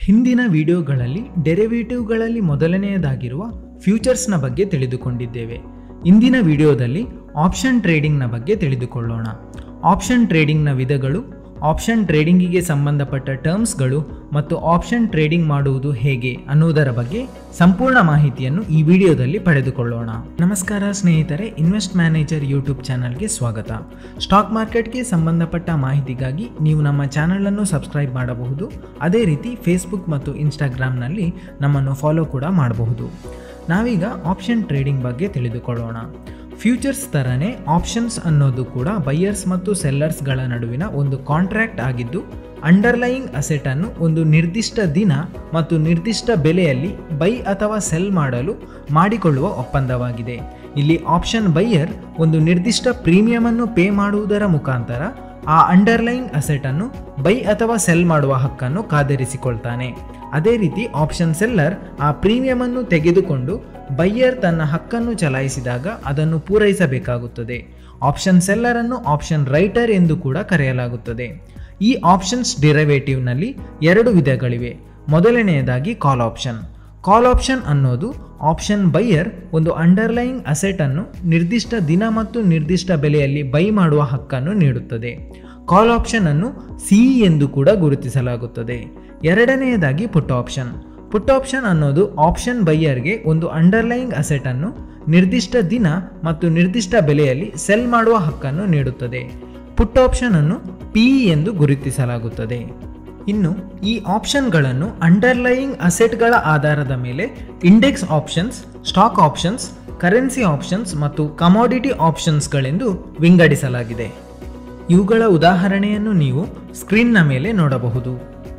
ಹಿಂದಿನ ವಿಡಿಯೋಗಳಲ್ಲಿ ಡೆರಿವೇಟಿವ್ಗಳಲ್ಲಿ ಮೊದಲನೆಯದಾಗಿರುವ ಫ್ಯೂಚರ್ಸ್ನ ಬಗ್ಗೆ ತಿಳಿದುಕೊಂಡಿದ್ದೇವೆ ಇಂದಿನ ವಿಡಿಯೋದಲ್ಲಿ ಆಪ್ಷನ್ ಟ್ರೇಡಿಂಗ್ನ ಬಗ್ಗೆ ತಿಳಿದುಕೊಳ್ಳೋಣ ಆಪ್ಷನ್ ಟ್ರೇಡಿಂಗ್ನ ವಿಧಗಳು ಆಪ್ಷನ್ ಟ್ರೇಡಿಂಗಿಗೆ ಸಂಬಂಧಪಟ್ಟ ಟರ್ಮ್ಸ್ಗಳು ಮತ್ತು ಆಪ್ಷನ್ ಟ್ರೇಡಿಂಗ್ ಮಾಡುವುದು ಹೇಗೆ ಅನ್ನುವುದರ ಬಗ್ಗೆ ಸಂಪೂರ್ಣ ಮಾಹಿತಿಯನ್ನು ಈ ವಿಡಿಯೋದಲ್ಲಿ ಪಡೆದುಕೊಳ್ಳೋಣ ನಮಸ್ಕಾರ ಸ್ನೇಹಿತರೆ ಇನ್ವೆಸ್ಟ್ ಮ್ಯಾನೇಜರ್ ಯೂಟ್ಯೂಬ್ ಚಾನಲ್ಗೆ ಸ್ವಾಗತ ಸ್ಟಾಕ್ ಮಾರ್ಕೆಟ್ಗೆ ಸಂಬಂಧಪಟ್ಟ ಮಾಹಿತಿಗಾಗಿ ನೀವು ನಮ್ಮ ಚಾನಲನ್ನು ಸಬ್ಸ್ಕ್ರೈಬ್ ಮಾಡಬಹುದು ಅದೇ ರೀತಿ ಫೇಸ್ಬುಕ್ ಮತ್ತು ಇನ್ಸ್ಟಾಗ್ರಾಮ್ನಲ್ಲಿ ನಮ್ಮನ್ನು ಫಾಲೋ ಕೂಡ ಮಾಡಬಹುದು ನಾವೀಗ ಆಪ್ಷನ್ ಟ್ರೇಡಿಂಗ್ ಬಗ್ಗೆ ತಿಳಿದುಕೊಳ್ಳೋಣ ಫ್ಯೂಚರ್ಸ್ ಥರನೇ ಆಪ್ಷನ್ಸ್ ಅನ್ನೋದು ಕೂಡ ಬೈಯರ್ಸ್ ಮತ್ತು ಸೆಲ್ಲರ್ಸ್ಗಳ ನಡುವಿನ ಒಂದು ಕಾಂಟ್ರಾಕ್ಟ್ ಆಗಿದ್ದು ಅಂಡರ್ಲೈಯಿಂಗ್ ಅಸೆಟ್ ಅನ್ನು ಒಂದು ನಿರ್ದಿಷ್ಟ ದಿನ ಮತ್ತು ನಿರ್ದಿಷ್ಟ ಬೆಲೆಯಲ್ಲಿ ಬೈ ಅಥವಾ ಸೆಲ್ ಮಾಡಲು ಮಾಡಿಕೊಳ್ಳುವ ಒಪ್ಪಂದವಾಗಿದೆ ಇಲ್ಲಿ ಆಪ್ಷನ್ ಬೈಯರ್ ಒಂದು ನಿರ್ದಿಷ್ಟ ಪ್ರೀಮಿಯಂ ಅನ್ನು ಪೇ ಮಾಡುವುದರ ಮುಖಾಂತರ ಆ ಅಂಡರ್ಲೈಯಿಂಗ್ ಅಸೆಟ್ ಅನ್ನು ಬೈ ಅಥವಾ ಸೆಲ್ ಮಾಡುವ ಹಕ್ಕನ್ನು ಕಾದಿರಿಸಿಕೊಳ್ತಾನೆ ಅದೇ ರೀತಿ ಆಪ್ಷನ್ ಸೆಲ್ಲರ್ ಆ ಪ್ರೀಮಿಯಂ ಅನ್ನು ತೆಗೆದುಕೊಂಡು ಬೈಯರ್ ತನ್ನ ಹಕ್ಕನ್ನು ಚಲಾಯಿಸಿದಾಗ ಅದನ್ನು ಪೂರೈಸಬೇಕಾಗುತ್ತದೆ ಆಪ್ಷನ್ ಸೆಲ್ಲರ್ ಅನ್ನು ಆಪ್ಷನ್ ರೈಟರ್ ಎಂದು ಕೂಡ ಕರೆಯಲಾಗುತ್ತದೆ ಈ ಆಪ್ಷನ್ಸ್ ಡಿರೈವೇಟಿವ್ನಲ್ಲಿ ಎರಡು ವಿಧಗಳಿವೆ ಮೊದಲನೆಯದಾಗಿ ಕಾಲ್ ಆಪ್ಷನ್ ಕಾಲ್ ಆಪ್ಷನ್ ಅನ್ನೋದು ಆಪ್ಷನ್ ಬೈಯರ್ ಒಂದು ಅಂಡರ್ಲೈಯಿಂಗ್ ಅಸೆಟ್ ಅನ್ನು ನಿರ್ದಿಷ್ಟ ದಿನ ಮತ್ತು ನಿರ್ದಿಷ್ಟ ಬೆಲೆಯಲ್ಲಿ ಬೈ ಮಾಡುವ ಹಕ್ಕನ್ನು ನೀಡುತ್ತದೆ ಕಾಲ್ ಆಪ್ಷನ್ ಅನ್ನು ಸಿ ಎಂದು ಕೂಡ ಗುರುತಿಸಲಾಗುತ್ತದೆ ಎರಡನೆಯದಾಗಿ ಪುಟ್ ಆಪ್ಷನ್ ಪುಟ್ ಆಪ್ಷನ್ ಅನ್ನೋದು ಆಪ್ಷನ್ ಬೈಯರ್ಗೆ ಒಂದು ಅಂಡರ್ಲೈಯಿಂಗ್ ಅಸೆಟ್ ಅನ್ನು ನಿರ್ದಿಷ್ಟ ದಿನ ಮತ್ತು ನಿರ್ದಿಷ್ಟ ಬೆಲೆಯಲ್ಲಿ ಸೆಲ್ ಮಾಡುವ ಹಕ್ಕನ್ನು ನೀಡುತ್ತದೆ ಪುಟ್ ಆಪ್ಷನ್ ಅನ್ನು ಪಿ ಎಂದು ಗುರುತಿಸಲಾಗುತ್ತದೆ ಇನ್ನು ಈ ಆಪ್ಷನ್ಗಳನ್ನು ಅಂಡರ್ಲೈಯಿಂಗ್ ಅಸೆಟ್ಗಳ ಆಧಾರದ ಮೇಲೆ index options stock options currency options ಮತ್ತು ಕಮಾಡಿಟಿ ಆಪ್ಷನ್ಸ್ಗಳೆಂದು ವಿಂಗಡಿಸಲಾಗಿದೆ ಇವುಗಳ ಉದಾಹರಣೆಯನ್ನು ನೀವು ಸ್ಕ್ರೀನ್ನ ಮೇಲೆ ನೋಡಬಹುದು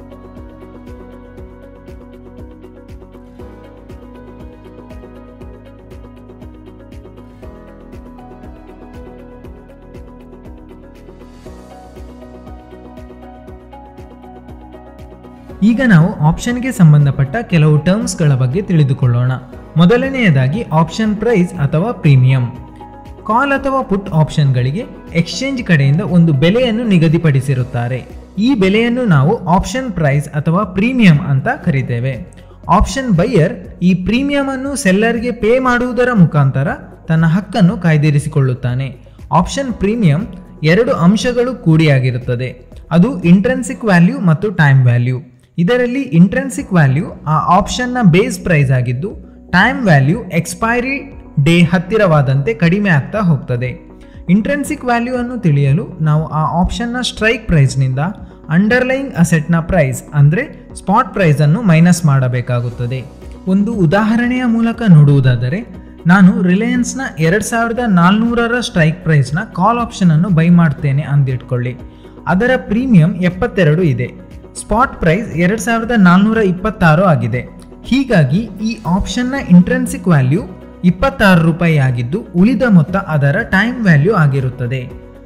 ಈಗ ನಾವು ಆಪ್ಷನ್ಗೆ ಸಂಬಂಧಪಟ್ಟ ಕೆಲವು ಟರ್ಮ್ಸ್ಗಳ ಬಗ್ಗೆ ತಿಳಿದುಕೊಳ್ಳೋಣ ಮೊದಲನೆಯದಾಗಿ ಆಪ್ಷನ್ ಪ್ರೈಸ್ ಅಥವಾ ಪ್ರೀಮಿಯಂ ಕಾಲ್ ಅಥವಾ ಪುಟ್ ಆಪ್ಷನ್ಗಳಿಗೆ ಎಕ್ಸ್ಚೇಂಜ್ ಕಡೆಯಿಂದ ಒಂದು ಬೆಲೆಯನ್ನು ನಿಗದಿಪಡಿಸಿರುತ್ತಾರೆ ಈ ಬೆಲೆಯನ್ನು ನಾವು ಆಪ್ಷನ್ ಪ್ರೈಸ್ ಅಥವಾ ಪ್ರೀಮಿಯಂ ಅಂತ ಕರಿತೇವೆ ಆಪ್ಷನ್ ಬೈಯರ್ ಈ ಪ್ರೀಮಿಯಂ ಅನ್ನು ಸೆಲ್ಲರ್ಗೆ ಪೇ ಮಾಡುವುದರ ಮುಖಾಂತರ ತನ್ನ ಹಕ್ಕನ್ನು ಕಾಯ್ದಿರಿಸಿಕೊಳ್ಳುತ್ತಾನೆ ಆಪ್ಷನ್ ಪ್ರೀಮಿಯಂ ಎರಡು ಅಂಶಗಳು ಕೂಡಿಯಾಗಿರುತ್ತದೆ ಅದು ಇಂಟ್ರೆನ್ಸಿಕ್ ವ್ಯಾಲ್ಯೂ ಮತ್ತು ಟೈಮ್ ವ್ಯಾಲ್ಯೂ ಇದರಲ್ಲಿ ಇಂಟ್ರೆನ್ಸಿಕ್ ವ್ಯಾಲ್ಯೂ ಆ ಆಪ್ಷನ್ನ ಬೇಸ್ ಪ್ರೈಸ್ ಆಗಿದ್ದು ಟೈಮ್ ವ್ಯಾಲ್ಯೂ ಎಕ್ಸ್ಪೈರಿ ಡೇ ಹತ್ತಿರವಾದಂತೆ ಕಡಿಮೆ ಆಗ್ತಾ ಹೋಗ್ತದೆ ಇಂಟ್ರೆನ್ಸಿಕ್ ವ್ಯಾಲ್ಯೂ ಅನ್ನು ತಿಳಿಯಲು ನಾವು ಆ ಆಪ್ಷನ್ನ ಸ್ಟ್ರೈಕ್ ಪ್ರೈಸ್ನಿಂದ ಅಂಡರ್ಲೈಯಿಂಗ್ ಅಸೆಟ್ನ ಪ್ರೈಸ್ ಅಂದರೆ ಸ್ಪಾಟ್ ಪ್ರೈಸ್ ಅನ್ನು ಮೈನಸ್ ಮಾಡಬೇಕಾಗುತ್ತದೆ ಒಂದು ಉದಾಹರಣೆಯ ಮೂಲಕ ನೋಡುವುದಾದರೆ ನಾನು ರಿಲಯನ್ಸ್ನ ಎರಡು ಸಾವಿರದ ನಾಲ್ನೂರರ ಸ್ಟ್ರೈಕ್ ಪ್ರೈಸ್ನ ಕಾಲ್ ಆಪ್ಷನ್ ಅನ್ನು ಬೈ ಮಾಡ್ತೇನೆ ಅಂದಿಟ್ಕೊಳ್ಳಿ ಅದರ ಪ್ರೀಮಿಯಂ ಎಪ್ಪತ್ತೆರಡು ಇದೆ ಸ್ಪಾಟ್ ಪ್ರೈಸ್ ಎರಡು ಸಾವಿರದ ನಾಲ್ನೂರ ಇಪ್ಪತ್ತಾರು ಆಗಿದೆ ಹೀಗಾಗಿ ಈ ಆಪ್ಷನ್ನ ಇಂಟ್ರೆನ್ಸಿಕ್ ವ್ಯಾಲ್ಯೂ ಇಪ್ಪತ್ತಾರು ರೂಪಾಯಿ ಆಗಿದ್ದು ಉಳಿದ ಮೊತ್ತ ಅದರ ಟೈಮ್ ವ್ಯಾಲ್ಯೂ ಆಗಿರುತ್ತದೆ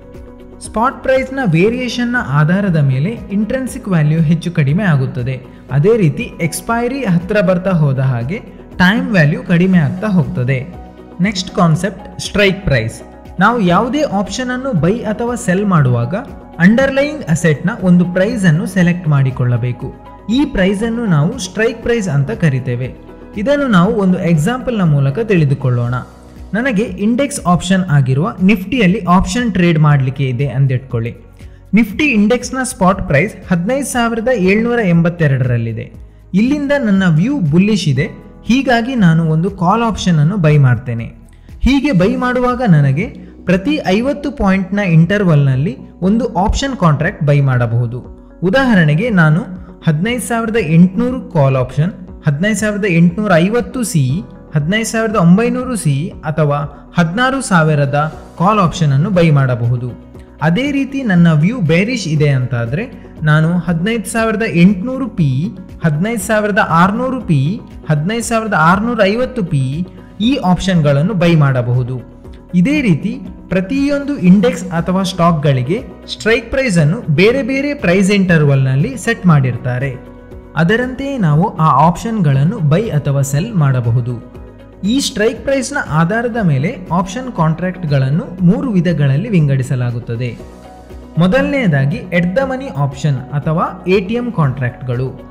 ಸ್ಪಾಟ್ ಪ್ರೈಸ್ನ ವೇರಿಯೇಷನ್ನ ಆಧಾರದ ಮೇಲೆ ಇಂಟ್ರೆನ್ಸಿಕ್ ವ್ಯಾಲ್ಯೂ ಹೆಚ್ಚು ಕಡಿಮೆ ಆಗುತ್ತದೆ ಅದೇ ರೀತಿ ಎಕ್ಸ್ಪೈರಿ ಹತ್ತಿರ ಬರ್ತಾ ಹೋದ ಹಾಗೆ ಟೈಮ್ ವ್ಯಾಲ್ಯೂ ಕಡಿಮೆ ಆಗ್ತಾ ಹೋಗ್ತದೆ ನೆಕ್ಸ್ಟ್ ಕಾನ್ಸೆಪ್ಟ್ ಸ್ಟ್ರೈಕ್ ಪ್ರೈಸ್ ನಾವು ಯಾವುದೇ ಆಪ್ಷನ್ ಅನ್ನು ಬೈ ಅಥವಾ ಸೆಲ್ ಮಾಡುವಾಗ ಅಂಡರ್ಲೈಯಿಂಗ್ ಅಸೆಟ್ನ ಒಂದು ಪ್ರೈಸ್ ಅನ್ನು ಸೆಲೆಕ್ಟ್ ಮಾಡಿಕೊಳ್ಳಬೇಕು ಈ ಪ್ರೈಸ್ ಅನ್ನು ನಾವು ಸ್ಟ್ರೈಕ್ ಪ್ರೈಸ್ ಅಂತ ಕರಿತೇವೆ ಇದನ್ನು ನಾವು ಒಂದು ಎಕ್ಸಾಂಪಲ್ನ ಮೂಲಕ ತಿಳಿದುಕೊಳ್ಳೋಣ ನನಗೆ ಇಂಡೆಕ್ಸ್ ಆಪ್ಷನ್ ಆಗಿರುವ ನಿಫ್ಟಿಯಲ್ಲಿ ಆಪ್ಷನ್ ಟ್ರೇಡ್ ಮಾಡಲಿಕ್ಕೆ ಇದೆ ಅಂದಿಟ್ಕೊಳ್ಳಿ ನಿಫ್ಟಿ ಇಂಡೆಕ್ಸ್ನ ಸ್ಪಾಟ್ ಪ್ರೈಸ್ ಹದಿನೈದು ಸಾವಿರದ ಏಳ್ನೂರ ಎಂಬತ್ತೆರಡರಲ್ಲಿದೆ ಇಲ್ಲಿಂದ ನನ್ನ ವ್ಯೂ ಬುಲ್ಲಿಶ್ ಇದೆ ಹೀಗಾಗಿ ನಾನು ಒಂದು ಕಾಲ್ ಆಪ್ಷನ್ ಅನ್ನು ಬೈ ಮಾಡ್ತೇನೆ ಹೀಗೆ ಬೈ ಮಾಡುವಾಗ ನನಗೆ ಪ್ರತಿ ಐವತ್ತು ಪಾಯಿಂಟ್ನ ಇಂಟರ್ವಲ್ನಲ್ಲಿ ಒಂದು ಆಪ್ಷನ್ ಕಾಂಟ್ರಾಕ್ಟ್ ಬೈ ಮಾಡಬಹುದು ಉದಾಹರಣೆಗೆ ನಾನು ಹದಿನೈದು ಸಾವಿರದ ಎಂಟುನೂರು ಕಾಲ್ ಆಪ್ಷನ್ ಹದಿನೈದು ಸಾವಿರದ ಎಂಟುನೂರ ಐವತ್ತು ಸಿ ಇ ಹದಿನೈದು ಸಾವಿರದ ಒಂಬೈನೂರು ಸಿ ಇ ಅಥವಾ ಹದಿನಾರು ಸಾವಿರದ ಕಾಲ್ ಆಪ್ಷನ್ ಅನ್ನು ಬೈ ಮಾಡಬಹುದು ಅದೇ ರೀತಿ ನನ್ನ ವ್ಯೂ ಬೇರಿಶ್ ಇದೆ ಅಂತಾದರೆ ನಾನು ಹದಿನೈದು ಸಾವಿರದ ಎಂಟುನೂರು ಪಿ ಇ ಹದಿನೈದು ಸಾವಿರದ ಆರುನೂರು ಪಿ ಇ ಹದಿನೈದು ಸಾವಿರದ ಆರುನೂರ ಐವತ್ತು ಪಿ ಇ ಈ ಆಪ್ಷನ್ಗಳನ್ನು ಬೈ ಮಾಡಬಹುದು ಇದೇ ರೀತಿ ಪ್ರತಿಯೊಂದು ಇಂಡೆಕ್ಸ್ ಅಥವಾ ಸ್ಟಾಕ್ಗಳಿಗೆ ಸ್ಟ್ರೈಕ್ ಪ್ರೈಸ್ ಅನ್ನು ಬೇರೆ ಬೇರೆ ಪ್ರೈಸ್ ಇಂಟರ್ವಲ್ನಲ್ಲಿ ಸೆಟ್ ಮಾಡಿರ್ತಾರೆ ಅದರಂತೆಯೇ ನಾವು ಆ ಆಪ್ಷನ್ಗಳನ್ನು ಬೈ ಅಥವಾ ಸೆಲ್ ಮಾಡಬಹುದು ಈ ಸ್ಟ್ರೈಕ್ ಪ್ರೈಸ್ನ ಆಧಾರದ ಮೇಲೆ ಆಪ್ಷನ್ ಕಾಂಟ್ರಾಕ್ಟ್ಗಳನ್ನು ಮೂರು ವಿಧಗಳಲ್ಲಿ ವಿಂಗಡಿಸಲಾಗುತ್ತದೆ ಮೊದಲನೆಯದಾಗಿ ಎಟ್ ದ ಮನಿ ಆಪ್ಷನ್ ಅಥವಾ ಎ ಟಿ ಎಂ ಕಾಂಟ್ರಾಕ್ಟ್ಗಳು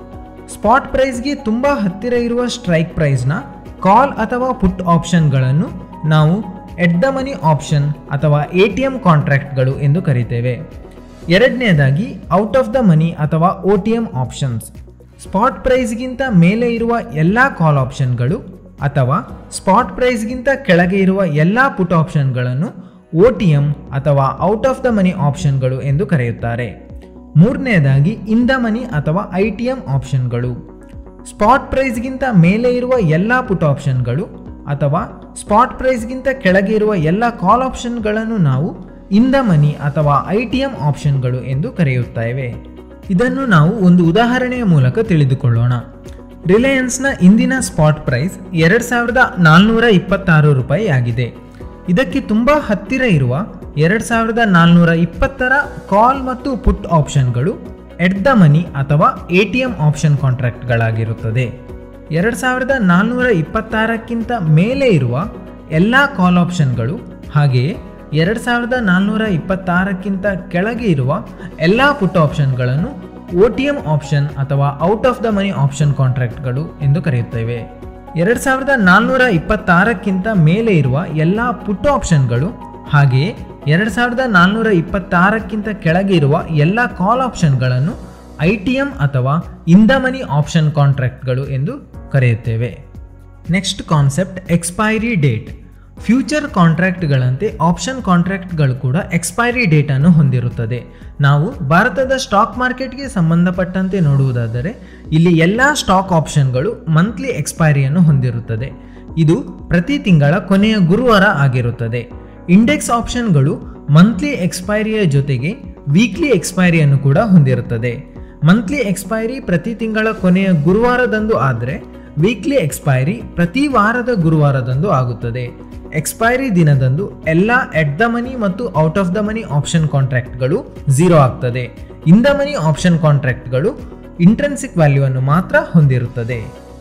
ಸ್ಪಾಟ್ ಪ್ರೈಸ್ಗೆ ತುಂಬ ಹತ್ತಿರ ಇರುವ ಸ್ಟ್ರೈಕ್ ಪ್ರೈಸ್ನ ಕಾಲ್ ಅಥವಾ ಪುಟ್ ಆಪ್ಷನ್ಗಳನ್ನು ನಾವು ಎಟ್ ದ ಮನಿ ಆಪ್ಷನ್ ಅಥವಾ ಎ ಟಿ ಎಂ ಕಾಂಟ್ರಾಕ್ಟ್ಗಳು ಎಂದು ಕರಿತೇವೆ ಎರಡನೇದಾಗಿ ಔಟ್ ಆಫ್ ದ ಮನಿ ಅಥವಾ O T M options spot ಪ್ರೈಸ್ಗಿಂತ ಮೇಲೆ ಇರುವ ಎಲ್ಲ ಕಾಲ್ ಆಪ್ಷನ್ಗಳು ಅಥವಾ ಸ್ಪಾಟ್ ಪ್ರೈಸ್ಗಿಂತ ಕೆಳಗೆ ಇರುವ ಎಲ್ಲ ಪುಟ್ ಆಪ್ಷನ್ಗಳನ್ನು ಒ ಟಿ ಎಂ ಅಥವಾ ಔಟ್ ಆಫ್ ದ ಮನಿ ಆಪ್ಷನ್ಗಳು ಎಂದು ಕರೆಯುತ್ತಾರೆ ಮೂರನೆಯದಾಗಿ ಇನ್ ದ ಮನಿ ಅಥವಾ ಐ ಟಿ ಎಂ ಆಪ್ಷನ್ಗಳು ಸ್ಪಾಟ್ ಪ್ರೈಸ್ಗಿಂತ ಮೇಲೆ ಇರುವ ಎಲ್ಲ ಪುಟ್ ಆಪ್ಷನ್ಗಳು ಅಥವಾ ಸ್ಪಾಟ್ ಪ್ರೈಸ್ಗಿಂತ ಕೆಳಗೆ ಇರುವ ಎಲ್ಲ ಕಾಲ್ ಆಪ್ಷನ್ಗಳನ್ನು ನಾವು ಇನ್ ದ ಮನಿ ಅಥವಾ ಐ ಟಿ ಎಂ ಆಪ್ಷನ್ಗಳು ಎಂದು ಕರೆಯುತ್ತೇವೆ ಇದನ್ನು ನಾವು ಒಂದು ಉದಾಹರಣೆಯ ಮೂಲಕ ತಿಳಿದುಕೊಳ್ಳೋಣ ರಿಲಯನ್ಸ್ನ ಇಂದಿನ ಸ್ಪಾಟ್ ಪ್ರೈಸ್ ಎರಡು ಸಾವಿರದ ನಾಲ್ನೂರ ಇಪ್ಪತ್ತಾರು ರೂಪಾಯಿ ಆಗಿದೆ ಇದಕ್ಕೆ ತುಂಬ ಹತ್ತಿರ ಇರುವ ಎರಡು ಸಾವಿರದ ನಾಲ್ನೂರ ಇಪ್ಪತ್ತರ ಕಾಲ್ ಮತ್ತು ಪುಟ್ ಆಪ್ಷನ್ಗಳು ಎಟ್ ದ ಮನಿ ಅಥವಾ ಎ ಟಿ ಎಂ ಆಪ್ಷನ್ ಕಾಂಟ್ರಾಕ್ಟ್ಗಳಾಗಿರುತ್ತದೆ ಎರಡು ಸಾವಿರದ ನಾಲ್ನೂರ ಇಪ್ಪತ್ತಾರಕ್ಕಿಂತ ಮೇಲೆ ಇರುವ ಎಲ್ಲ ಕಾಲ್ ಆಪ್ಷನ್ಗಳು ಹಾಗೆಯೇ ಎರಡು ಸಾವಿರದ ನಾಲ್ನೂರ ಇಪ್ಪತ್ತಾರಕ್ಕಿಂತ ಕೆಳಗೆ ಇರುವ ಎಲ್ಲ ಪುಟ್ ಆಪ್ಷನ್ಗಳನ್ನು ಒ ಟಿ ಎಂ ಆಪ್ಷನ್ ಅಥವಾ out of the money option ಕಾಂಟ್ರಾಕ್ಟ್ಗಳು ಎಂದು ಕರೆಯುತ್ತೇವೆ ಎರಡು ಸಾವಿರದ ನಾಲ್ನೂರ ಇಪ್ಪತ್ತಾರಕ್ಕಿಂತ ಮೇಲೆ ಇರುವ ಎಲ್ಲ ಪುಟ್ ಆಪ್ಷನ್ಗಳು ಹಾಗೆಯೇ ಎರಡು ಸಾವಿರದ ನಾಲ್ನೂರ ಇಪ್ಪತ್ತಾರಕ್ಕಿಂತ ಕೆಳಗೆ ಇರುವ ಎಲ್ಲ ಕಾಲ್ ಆಪ್ಷನ್ಗಳನ್ನು ಐ ಟಿ ಎಂ ಅಥವಾ ಇನ್ ದ ಮನಿ ಆಪ್ಷನ್ ಕಾಂಟ್ರಾಕ್ಟ್ಗಳು ಎಂದು ಕರೆಯುತ್ತೇವೆ next concept expiry date future ಕಾಂಟ್ರಾಕ್ಟ್ಗಳಂತೆ ಆಪ್ಷನ್ ಕಾಂಟ್ರಾಕ್ಟ್ಗಳು ಕೂಡ ಎಕ್ಸ್ಪೈರಿ ಡೇಟನ್ನು ಹೊಂದಿರುತ್ತದೆ ನಾವು ಭಾರತದ ಸ್ಟಾಕ್ ಮಾರ್ಕೆಟ್ಗೆ ಸಂಬಂಧಪಟ್ಟಂತೆ ನೋಡುವುದಾದರೆ ಇಲ್ಲಿ ಎಲ್ಲ ಸ್ಟಾಕ್ ಆಪ್ಷನ್ಗಳು ಮಂತ್ಲಿ ಎಕ್ಸ್ಪೈರಿಯನ್ನು ಹೊಂದಿರುತ್ತದೆ ಇದು ಪ್ರತಿ ತಿಂಗಳ ಕೊನೆಯ ಗುರುವಾರ ಆಗಿರುತ್ತದೆ ಇಂಡೆಕ್ಸ್ ಆಪ್ಷನ್ಗಳು ಮಂತ್ಲಿ ಎಕ್ಸ್ಪೈರಿಯ ಜೊತೆಗೆ ವೀಕ್ಲಿ ಎಕ್ಸ್ಪೈರಿಯನ್ನು ಕೂಡ ಹೊಂದಿರುತ್ತದೆ ಮಂತ್ಲಿ ಎಕ್ಸ್ಪೈರಿ ಪ್ರತಿ ತಿಂಗಳ ಕೊನೆಯ ಗುರುವಾರದಂದು ಆದರೆ ವೀಕ್ಲಿ ಎಕ್ಸ್ಪೈರಿ ಪ್ರತಿ ವಾರದ ಗುರುವಾರದಂದು ಆಗುತ್ತದೆ ಎಕ್ಸ್ಪೈರಿ ದಿನದಂದು ಎಲ್ಲ ಎಟ್ ದ ಮನಿ ಮತ್ತು out of the money option ಕಾಂಟ್ರಾಕ್ಟ್ಗಳು ಝೀರೋ ಆಗ್ತದೆ ಇನ್ ದ ಮನಿ ಆಪ್ಷನ್ ಕಾಂಟ್ರಾಕ್ಟ್ಗಳು ಇಂಟ್ರೆನ್ಸಿಕ್ ವ್ಯಾಲ್ಯೂವನ್ನು ಮಾತ್ರ ಹೊಂದಿರುತ್ತದೆ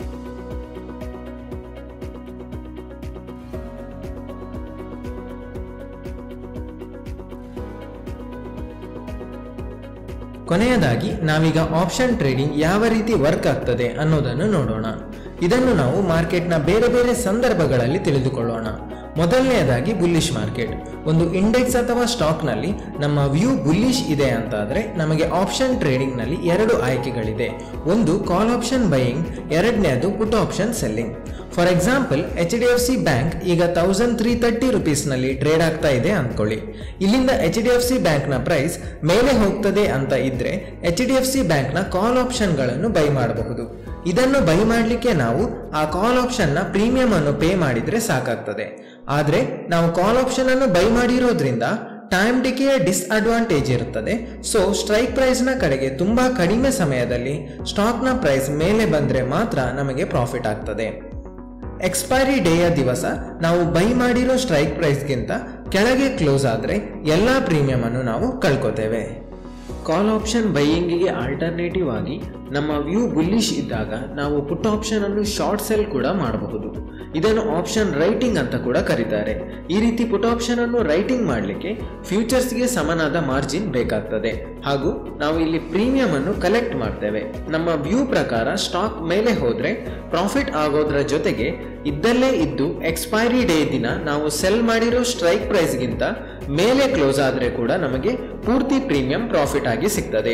ಕೊನೆಯದಾಗಿ ನಾವೀಗ ಆಪ್ಷನ್ ಟ್ರೇಡಿಂಗ್ ಯಾವ ರೀತಿ ವರ್ಕ್ ಆಗ್ತದೆ ಅನ್ನೋದನ್ನು ನೋಡೋಣ ಇದನ್ನು ನಾವು ಮಾರ್ಕೆಟ್ನ ಬೇರೆ ಬೇರೆ ಸಂದರ್ಭಗಳಲ್ಲಿ ತಿಳಿದುಕೊಳ್ಳೋಣ ಮೊದಲನೆಯದಾಗಿ ಬುಲ್ಲಿಶ್ ಮಾರ್ಕೆಟ್ ಒಂದು ಇಂಡೆಕ್ಸ್ ಅಥವಾ ಸ್ಟಾಕ್ನಲ್ಲಿ ನಮ್ಮ ವ್ಯೂ ಬುಲ್ಲಿಶ್ ಇದೆ ಅಂತಾದರೆ ನಮಗೆ ಆಪ್ಷನ್ ಟ್ರೇಡಿಂಗ್ನಲ್ಲಿ ಎರಡು ಆಯ್ಕೆಗಳಿದೆ ಒಂದು ಕಾಲ್ ಆಪ್ಷನ್ ಬೈಯಿಂಗ್ ಎರಡನೇದು put option selling for example H D F C bank ಈಗ ತೌಸಂಡ್ ತ್ರೀ ತರ್ಟಿ ರುಪೀಸ್ನಲ್ಲಿ ಟ್ರೇಡ್ ಆಗ್ತಾ ಇದೆ ಅಂದ್ಕೊಳ್ಳಿ ಇಲ್ಲಿಂದ ಎಚ್ ಡಿ ಎಫ್ ಸಿ ಬ್ಯಾಂಕ್ನ ಪ್ರೈಸ್ ಮೇಲೆ ಹೋಗ್ತದೆ ಅಂತ ಇದ್ರೆ ಎಚ್ ಡಿ ಎಫ್ ಸಿ ಬ್ಯಾಂಕ್ನ ಕಾಲ್ ಆಪ್ಷನ್ಗಳನ್ನು ಬೈ ಮಾಡಬಹುದು ಇದನ್ನು ಬೈ ಮಾಡಲಿಕ್ಕೆ ನಾವು ಆ ಕಾಲ್ ಆಪ್ಷನ್ನ ಪ್ರೀಮಿಯಂ ಅನ್ನು ಪೇ ಮಾಡಿದ್ರೆ ಸಾಕಾಗ್ತದೆ ಆದರೆ ನಾವು ಕಾಲ್ ಆಪ್ಷನ್ ಅನ್ನು ಬೈ ಮಾಡಿರೋದ್ರಿಂದ ಟೈಮ್ ಡಿಕೆಯ ಡಿಸ್ಅಡ್ವಾಂಟೇಜ್ ಇರುತ್ತದೆ ಸೊ ಸ್ಟ್ರೈಕ್ ಪ್ರೈಸ್ನ ಕಡೆಗೆ ತುಂಬಾ ಕಡಿಮೆ ಸಮಯದಲ್ಲಿ ಸ್ಟಾಕ್ನ ಪ್ರೈಸ್ ಮೇಲೆ ಬಂದರೆ ಮಾತ್ರ ನಮಗೆ ಪ್ರಾಫಿಟ್ ಆಗ್ತದೆ ಎಕ್ಸ್ಪೈರಿ ಡೇಯ ದಿವಸ ನಾವು ಬೈ ಮಾಡಿರೋ ಸ್ಟ್ರೈಕ್ ಪ್ರೈಸ್ಗಿಂತ ಕೆಳಗೆ ಕ್ಲೋಸ್ ಆದರೆ ಎಲ್ಲ ಪ್ರೀಮಿಯಂ ಅನ್ನು ನಾವು ಕಳ್ಕೊತೇವೆ ಕಾಲ್ ಆಪ್ಷನ್ ಬೈಯಿಂಗಿಗೆ ಆಲ್ಟರ್ನೇಟಿವ್ ಆಗಿ ನಮ್ಮ ವ್ಯೂ ಬುಲ್ಲಿಶ್ ಇದ್ದಾಗ ನಾವು ಪುಟ್ ಆಪ್ಷನ್ ಅನ್ನು ಶಾರ್ಟ್ ಸೆಲ್ ಕೂಡ ಮಾಡಬಹುದು ಇದನ್ನು ಆಪ್ಷನ್ ರೈಟಿಂಗ್ ಅಂತ ಕೂಡ ಕರೀತಾರೆ ಈ ರೀತಿ ಪುಟ್ ಆಪ್ಷನ್ ಅನ್ನು ರೈಟಿಂಗ್ ಮಾಡಲಿಕ್ಕೆ ಫ್ಯೂಚರ್ಸ್ಗೆ ಸಮನಾದ ಮಾರ್ಜಿನ್ ಬೇಕಾಗ್ತದೆ ಹಾಗೂ ನಾವು ಇಲ್ಲಿ ಪ್ರೀಮಿಯಂ ಅನ್ನು ಕಲೆಕ್ಟ್ ಮಾಡ್ತೇವೆ ನಮ್ಮ ವ್ಯೂ ಪ್ರಕಾರ ಸ್ಟಾಕ್ ಮೇಲೆ ಹೋದ್ರೆ ಪ್ರಾಫಿಟ್ ಆಗೋದ್ರ ಜೊತೆಗೆ ಇದ್ದಲ್ಲೇ ಇದ್ದು ಎಕ್ಸ್ಪೈರಿ ಡೇ ದಿನ ನಾವು ಸೆಲ್ ಮಾಡಿರೋ ಸ್ಟ್ರೈಕ್ ಪ್ರೈಸ್ಗಿಂತ ಮೇಲೆ ಕ್ಲೋಸ್ ಆದರೆ ಕೂಡ ನಮಗೆ ಪೂರ್ತಿ ಪ್ರೀಮಿಯಂ ಪ್ರಾಫಿಟ್ ಆಗಿ ಸಿಗ್ತದೆ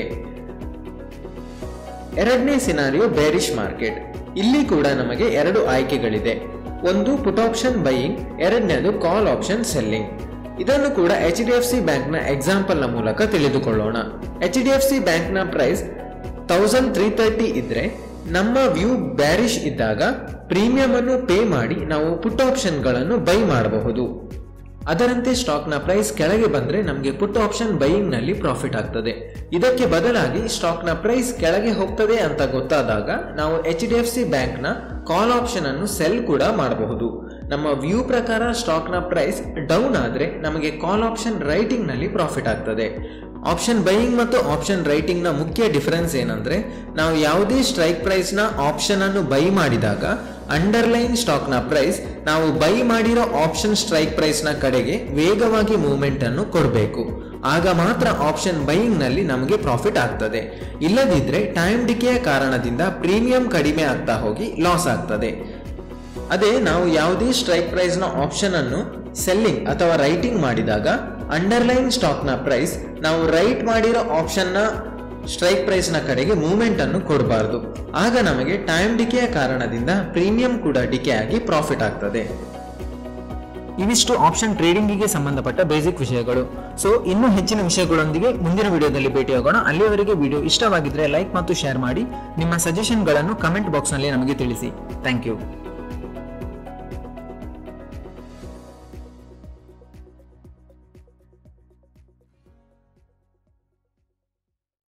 ಎರಡನೇ ಸಿನಾರಿಯೋ ಬೇರಿಶ್ ಮಾರ್ಕೆಟ್ ಇಲ್ಲಿ ಕೂಡ ನಮಗೆ ಎರಡು ಆಯ್ಕೆಗಳಿದೆ ಒಂದು ಪುಟ್ ಆಪ್ಷನ್ ಬೈಯಿಂಗ್ ಎರಡನೇದು ಕಾಲ್ ಆಪ್ಷನ್ ಸೆಲ್ಲಿಂಗ್ ಇದನ್ನು ಕೂಡ ಎಚ್ ಡಿ ಎಫ್ ಸಿ ಬ್ಯಾಂಕ್ನ ಎಕ್ಸಾಂಪಲ್ನ ಮೂಲಕ ತಿಳಿದುಕೊಳ್ಳೋಣ ಎಚ್ ಡಿ ಎಫ್ ಸಿ ಬ್ಯಾಂಕ್ನ ಪ್ರೈಸ್ ತೌಸಂಡ್ ತ್ರೀ ತರ್ಟಿ ಇದ್ರೆ ನಮ್ಮ ವ್ಯೂ ಬ್ಯಾರಿಶ್ ಇದ್ದಾಗ ಪ್ರೀಮಿಯಂ ಅನ್ನು ಪೇ ಮಾಡಿ ನಾವು ಪುಟ್ ಆಪ್ಷನ್ಗಳನ್ನು ಬೈ ಮಾಡಬಹುದು ಅದರಂತೆ ಸ್ಟಾಕ್ನ ಪ್ರೈಸ್ ಕೆಳಗೆ ಬಂದರೆ ನಮಗೆ ಪುಟ್ ಆಪ್ಷನ್ ಬೈಯಿಂಗ್ನಲ್ಲಿ ಪ್ರಾಫಿಟ್ ಆಗ್ತದೆ ಇದಕ್ಕೆ ಬದಲಾಗಿ ಸ್ಟಾಕ್ನ ಪ್ರೈಸ್ ಕೆಳಗೆ ಹೋಗ್ತದೆ ಅಂತ ಗೊತ್ತಾದಾಗ ನಾವು ಎಚ್ ಡಿ ಎಫ್ ಸಿ ಬ್ಯಾಂಕ್ನ ಕಾಲ್ ಆಪ್ಷನ್ ಅನ್ನು ಸೆಲ್ ಕೂಡ ಮಾಡಬಹುದು ನಮ್ಮ ವ್ಯೂ ಪ್ರಕಾರ ಸ್ಟಾಕ್ನ ಪ್ರೈಸ್ ಡೌನ್ ಆದರೆ ನಮಗೆ ಕಾಲ್ ಆಪ್ಷನ್ ರೈಟಿಂಗ್ನಲ್ಲಿ ಪ್ರಾಫಿಟ್ ಆಗ್ತದೆ ಆಪ್ಷನ್ ಬೈಯಿಂಗ್ ಮತ್ತು ಆಪ್ಷನ್ ರೈಟಿಂಗ್ ನ ಮುಖ್ಯ ಡಿಫರೆನ್ಸ್ ಏನಂದ್ರೆ ನಾವು ಯಾವುದೇ ಸ್ಟ್ರೈಕ್ ಪ್ರೈಸ್ ನ ಆಪ್ಷನ್ ಅನ್ನು ಬೈ ಮಾಡಿದಾಗ ಅಂಡರ್ಲೈನ್ ಸ್ಟಾಕ್ ನ ಪ್ರೈಸ್ ನಾವು ಬೈ ಮಾಡಿರೋ ಆಪ್ಷನ್ ಸ್ಟ್ರೈಕ್ ಪ್ರೈಸ್ ನ ಕಡೆಗೆ ವೇಗವಾಗಿ ಮೂವ್ಮೆಂಟ್ ಅನ್ನು ಕೊಡಬೇಕು ಆಗ ಮಾತ್ರ ಆಪ್ಷನ್ ಬೈಯಿಂಗ್ ನಲ್ಲಿ ನಮಗೆ ಪ್ರಾಫಿಟ್ ಆಗ್ತದೆ ಇಲ್ಲದಿದ್ರೆ ಟೈಮ್ ಡಿಕೆಯ ಕಾರಣದಿಂದ ಪ್ರೀಮಿಯಂ ಕಡಿಮೆ ಆಗ್ತಾ ಹೋಗಿ ಲಾಸ್ ಆಗ್ತದೆ ಅದೇ ನಾವು ಯಾವುದೇ ಸ್ಟ್ರೈಕ್ ಪ್ರೈಸ್ ನ ಆಪ್ಷನ್ ಅನ್ನು ಸೆಲ್ಲಿಂಗ್ ಅಥವಾ ರೈಟಿಂಗ್ ಮಾಡಿದಾಗ ಅಂಡರ್ಲೈನ್ ಸ್ಟಾಕ್ ನ ಪ್ರೈಸ್ ನಾವು ರೈಟ್ ಮಾಡಿರೋ ಆಪ್ಷನ್ ನ ಸ್ಟ್ರೈಕ್ ಪ್ರೈಸ್ ನ ಕಡೆಗೆ ಮೂವ್ಮೆಂಟ್ ಅನ್ನು ಕೊಡಬಾರ್ದು ಆಗ ನಮಗೆ ಟೈಮ್ ಡಿಕೆಯ ಕಾರಣದಿಂದ ಪ್ರೀಮಿಯಂ ಕೂಡ ಡಿಕೆ ಆಗಿ ಪ್ರಾಫಿಟ್ ಆಗ್ತದೆ ಇವಿಷ್ಟು ಆಪ್ಷನ್ ಟ್ರೇಡಿಂಗಿಗೆ ಸಂಬಂಧಪಟ್ಟ ಬೇಸಿಕ್ ವಿಷಯಗಳು ಸೊ ಇನ್ನೂ ಹೆಚ್ಚಿನ ವಿಷಯಗಳೊಂದಿಗೆ ಮುಂದಿನ ವಿಡಿಯೋದಲ್ಲಿ ಭೇಟಿಯಾಗೋಣ ಅಲ್ಲಿಯವರೆಗೆ ವಿಡಿಯೋ ಇಷ್ಟವಾಗಿದ್ರೆ ಲೈಕ್ ಮತ್ತು ಶೇರ್ ಮಾಡಿ ನಿಮ್ಮ ಸಜೆಷನ್ಗಳನ್ನು ಕಮೆಂಟ್ ಬಾಕ್ಸ್ನಲ್ಲಿ ನಮಗೆ ತಿಳಿಸಿ ಥ್ಯಾಂಕ್ ಯು